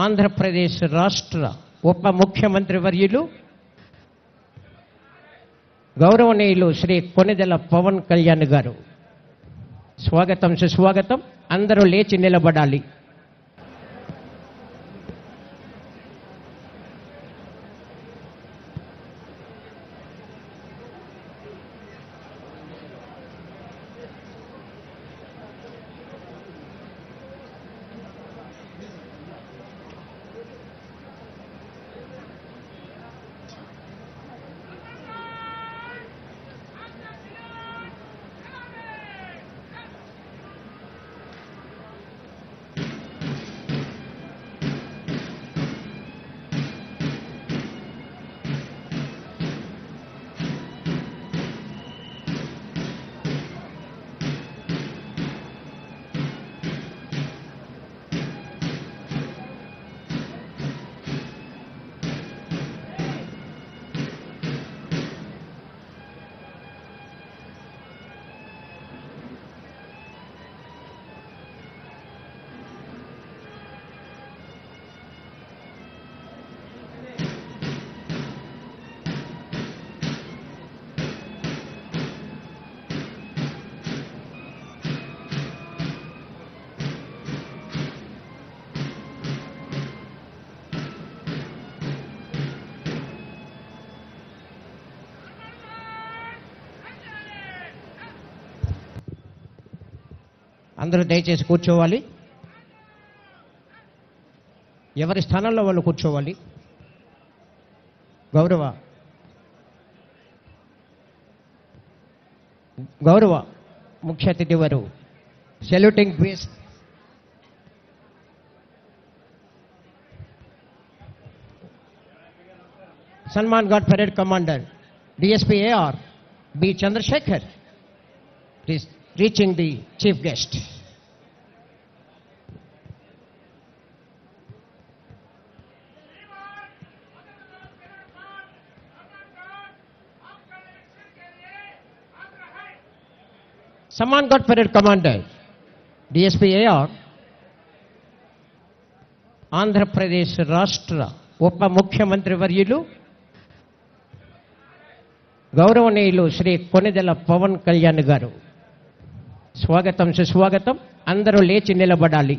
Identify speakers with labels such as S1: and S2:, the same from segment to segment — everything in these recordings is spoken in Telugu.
S1: ఆంధ్రప్రదేశ్ రాష్ట్ర ఉప ముఖ్యమంత్రి వర్యులు గౌరవనీయులు శ్రీ కొనిదెల పవన్ కళ్యాణ్ గారు స్వాగతం సుస్వాగతం అందరూ లేచి నిలబడాలి అందరూ దయచేసి కూర్చోవాలి ఎవరి స్థానంలో వాళ్ళు కూర్చోవాలి గౌరవ గౌరవ ముఖ్య అతిథి వారు సెల్యూటింగ్ బేస్ సన్మాన్ guard parade commander DSP AR B Chandrasekhar is reaching the chief guest. Saman God Parade Commander, DSP AR, Andhra Pradesh రాష్ట్ర ఉప ముఖ్యమంత్రి వర్యులు గౌరవనీయులు శ్రీ కొనిదెల పవన్ కళ్యాణ్ గారు స్వాగతం సుస్వాగతం అందరూ లేచి నిలబడాలి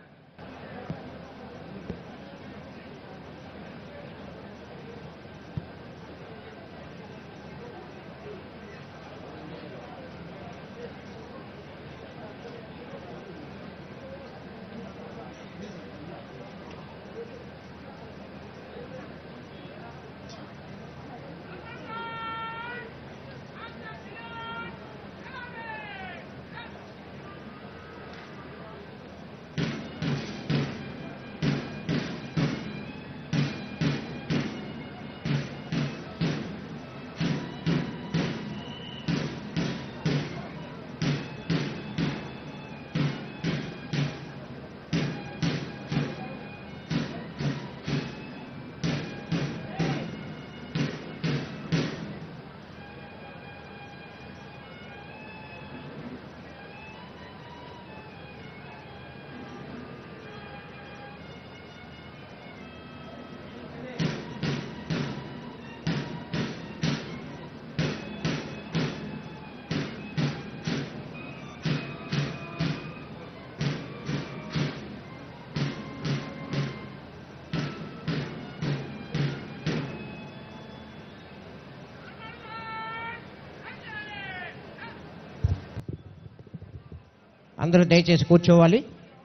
S1: అందరూ దయచేసి కూర్చోవాలి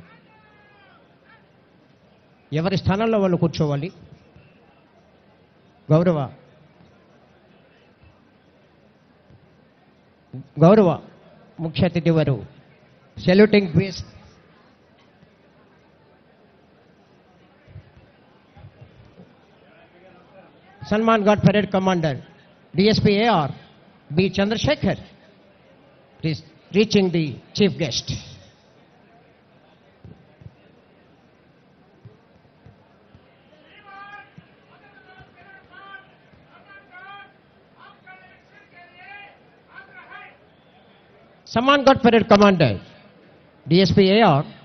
S1: ఎవరి స్థానంలో వాళ్ళు కూర్చోవాలి గౌరవ గౌరవ ముఖ్య అతిథి వారు సెల్యూటింగ్ బేస్ సన్మాన్ guard parade commander DSP AR B Chandrasekhar is reaching the chief guest. Saman God Parade Commander, DSP AR,